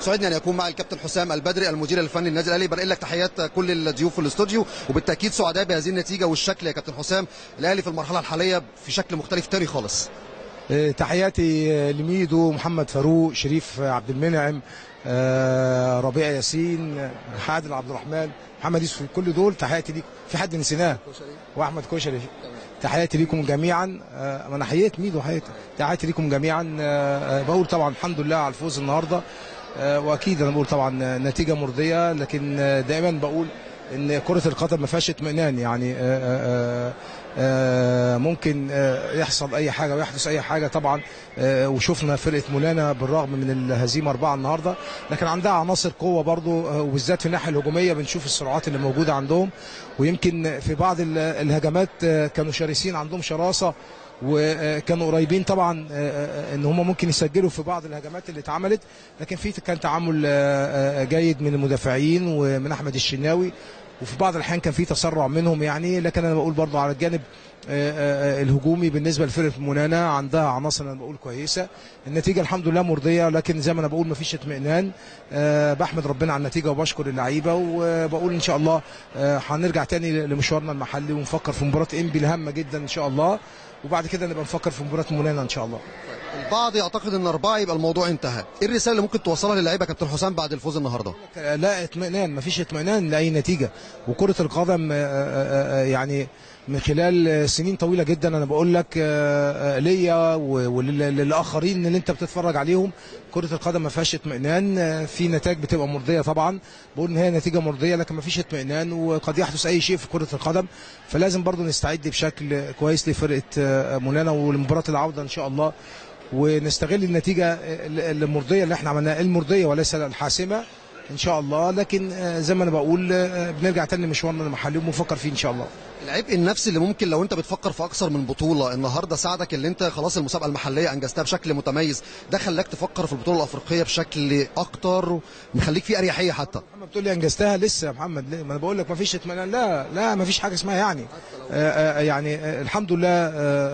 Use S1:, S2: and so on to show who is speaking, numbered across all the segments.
S1: سعدني ان يكون معي الكابتن حسام البدري المدير الفني للنادي الاهلي بنقل لك تحيات كل الضيوف في الاستوديو وبالتاكيد سعداء بهذه النتيجه والشكل يا كابتن حسام الاهلي في المرحله الحاليه في شكل مختلف تاني خالص
S2: آه، تحياتي آه، لميدو محمد فاروق شريف عبد المنعم آه، ربيع ياسين آه، عادل عبد الرحمن محمد يوسف كل دول تحياتي ليكم في حد نسيناه واحمد كشري تحياتي ليكم جميعا آه، ما انا حييت ميدو حييت تحياتي ليكم جميعا آه، آه، بقول طبعا الحمد لله على الفوز النهارده آه، واكيد انا بقول طبعا آه، نتيجه مرضيه لكن آه، دائما بقول ان كره القدم ما فيهاش اطمئنان يعني آه، آه، آه، آه، ممكن آه، يحصل اي حاجه ويحدث اي حاجه طبعا آه، وشفنا فرقه مولانا بالرغم من الهزيمه اربعه النهارده لكن عندها عناصر قوه برضو آه، وبالذات في الناحيه الهجوميه بنشوف السرعات اللي موجوده عندهم ويمكن في بعض ال- الهجمات آه، كانوا شرسين عندهم شراسه وكانوا قريبين طبعا آه، آه، ان هم ممكن يسجلوا في بعض الهجمات اللي اتعملت لكن في كان تعامل آه، آه، جيد من المدافعين ومن احمد الشناوي وفي بعض الاحيان كان في تسرع منهم يعني لكن انا بقول برضو على الجانب آه، آه، الهجومي بالنسبه لفرقه منانا عندها عناصر انا بقول كويسه النتيجه الحمد لله مرضيه لكن زي ما انا بقول مفيش اطمئنان آه، بحمد ربنا على النتيجه وبشكر اللعيبه وبقول ان شاء الله آه، هنرجع تاني لمشوارنا المحلي ونفكر في مباراه انبي الهامه جدا ان شاء الله وبعد كده نبقى نفكر في مباراه منانا ان شاء الله
S1: البعض يعتقد ان اربعه يبقى الموضوع انتهى ايه الرساله اللي ممكن توصلها للعيبه يا كابتن حسام بعد الفوز النهارده
S2: لا اطمئنان مفيش اطمئنان لاي نتيجه وكره القدم آه، آه، آه، يعني من خلال آه، سنين طويله جدا انا بقول لك آه، آه، ليا و- وللاخرين اللي انت بتتفرج عليهم كره القدم ما فيهاش اطمئنان آه، في نتائج بتبقى مرضيه طبعا بقول ان هي نتيجه مرضيه لكن ما فيش اطمئنان وقد يحدث اي شيء في كره القدم فلازم برضو نستعد بشكل كويس لفرقه آه، مولانا ولمباراه العوده ان شاء الله ونستغل النتيجه ال- المرضيه اللي احنا عملناها المرضيه وليس الحاسمه ان شاء الله لكن آه، زي ما انا بقول آه، بنرجع تاني مشوارنا المحلي وبنفكر فيه ان شاء الله
S1: العبء النفسي اللي ممكن لو انت بتفكر في اكثر من بطوله النهارده ساعدك اللي انت خلاص المسابقه المحليه انجزتها بشكل متميز ده خلاك تفكر في البطوله الافريقيه بشكل اكتر مخليك فيه اريحيه حتى
S2: محمد بتقول لي انجزتها لسه يا محمد ليه؟ ما انا بقول لك ما فيش اطمئنان لا لا ما فيش حاجه اسمها يعني آه آه يعني آه الحمد لله آه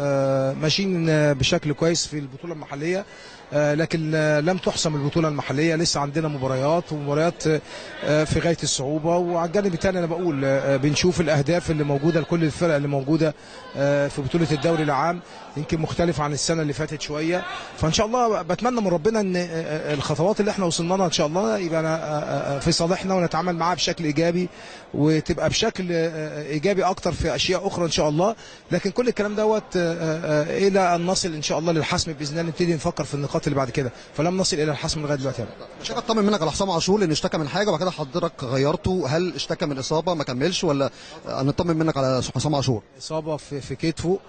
S2: آه ماشيين آه، بشكل كويس في البطوله المحليه آه لكن آه لم تحسم البطوله المحليه لسه عندنا مباريات ومباريات آه في غايه الصعوبه وعلى الجانب الثاني انا بقول آه بنشوف الاهداف اللي موجوده لكل الفرق اللي موجوده آه في بطوله الدوري العام يمكن مختلف عن السنه اللي فاتت شويه فان شاء الله بتمنى من ربنا ان آه، آه، الخطوات اللي احنا وصلنا لها ان شاء الله يبقى أنا آه، آه، في صالحنا ونتعامل معاها بشكل ايجابي وتبقى بشكل آه، ايجابي اكتر في اشياء اخرى ان شاء الله لكن كل الكلام دوت آه، آه، الى ان نصل ان شاء الله للحسم باذن الله نبتدي نفكر في النقاط اللي بعد كده فلم نصل الى الحسم لغايه دلوقتي يعني.
S1: مش اطمن منك على حسام عاشور لان اشتكى من حاجه وبعد كده حضرتك غيرته هل اشتكى من اصابه ما كملش ولا آه، نطمن منك على حسام عاشور
S2: اصابه في في كتفه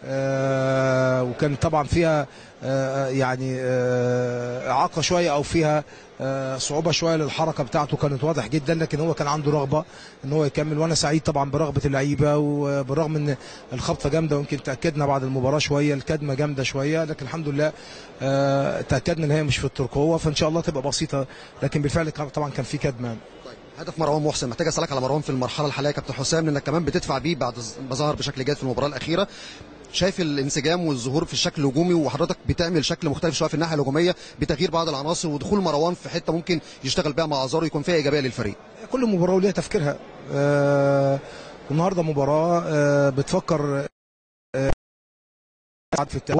S2: آه وكان طبعا فيها آه يعني آه اعاقه شويه او فيها آه صعوبه شويه للحركه بتاعته كانت واضح جدا لكن هو كان عنده رغبه ان هو يكمل وانا سعيد طبعا برغبه اللعيبه وبالرغم ان الخبطه جامده ويمكن تاكدنا بعد المباراه شويه الكدمه جامده شويه لكن الحمد لله آه تاكدنا ان هي مش في الترقوه فان شاء الله تبقى بسيطه لكن بالفعل كان- طبعا كان في كدمه
S1: هدف مروان محسن محتاج اسالك على مروان في المرحله الحاليه يا كابتن حسام لانك كمان بتدفع بيه بعد ما ظهر بشكل جيد في المباراه الاخيره شايف الانسجام والظهور في الشكل الهجومي وحضرتك بتعمل شكل مختلف شويه في الناحيه الهجوميه بتغيير بعض العناصر ودخول مروان في حته ممكن يشتغل بيها مع ازارو يكون فيها ايجابيه للفريق
S2: كل مباراه وليها تفكيرها آه النهارده مباراه آه بتفكر آه في التأويل.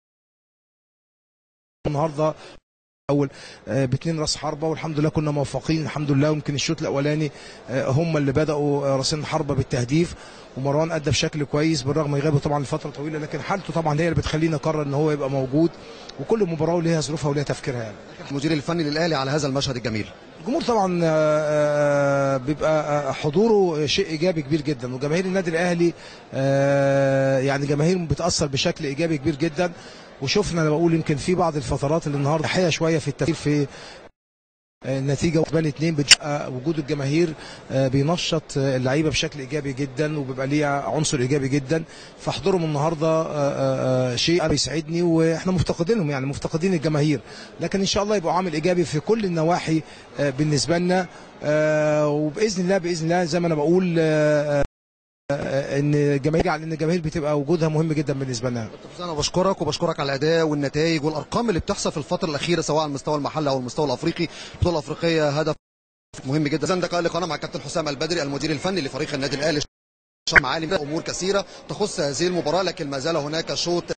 S2: النهارده اول آه، باتنين راس حربه والحمد لله كنا موفقين الحمد لله ويمكن الشوط الاولاني آه، هم اللي بداوا آه، راسين حربه بالتهديف ومروان ادى بشكل كويس بالرغم من غيابه طبعا لفتره طويله لكن حالته طبعا هي اللي بتخلينا نقرر ان هو يبقى موجود وكل مباراه وليها ظروفها وليها تفكيرها يعني
S1: المدير الفني للاهلي على هذا المشهد الجميل
S2: الجمهور طبعا آه، آه، بيبقى آه، حضوره شيء ايجابي كبير جدا وجماهير النادي الاهلي آه، يعني جماهير بتاثر بشكل ايجابي كبير جدا وشفنا انا بقول يمكن في بعض الفترات اللي النهارده حيه شويه في التفكير في آه، النتيجه وكمان اتنين بتبقى وجود الجماهير آه، بينشط آه، اللعيبه بشكل ايجابي جدا وبيبقى ليه عنصر ايجابي جدا فحضورهم النهارده آه، آه، آه، شيء بيسعدني واحنا مفتقدينهم يعني مفتقدين الجماهير لكن ان شاء الله يبقوا عامل ايجابي في كل النواحي آه، بالنسبه لنا آه، وباذن الله باذن الله زي ما انا بقول آه، آه، ان الجماهير لان الجماهير بتبقى وجودها مهم جدا بالنسبه لنا
S1: انا بشكرك وبشكرك على الاداء والنتائج والارقام اللي بتحصل في الفتره الاخيره سواء على المستوى المحلي او المستوى الافريقي البطوله الافريقيه هدف مهم جدا زي ده لقاء مع كابتن حسام البدري المدير الفني لفريق النادي الاهلي معالي امور كثيره تخص هذه المباراه لكن ما زال هناك شوط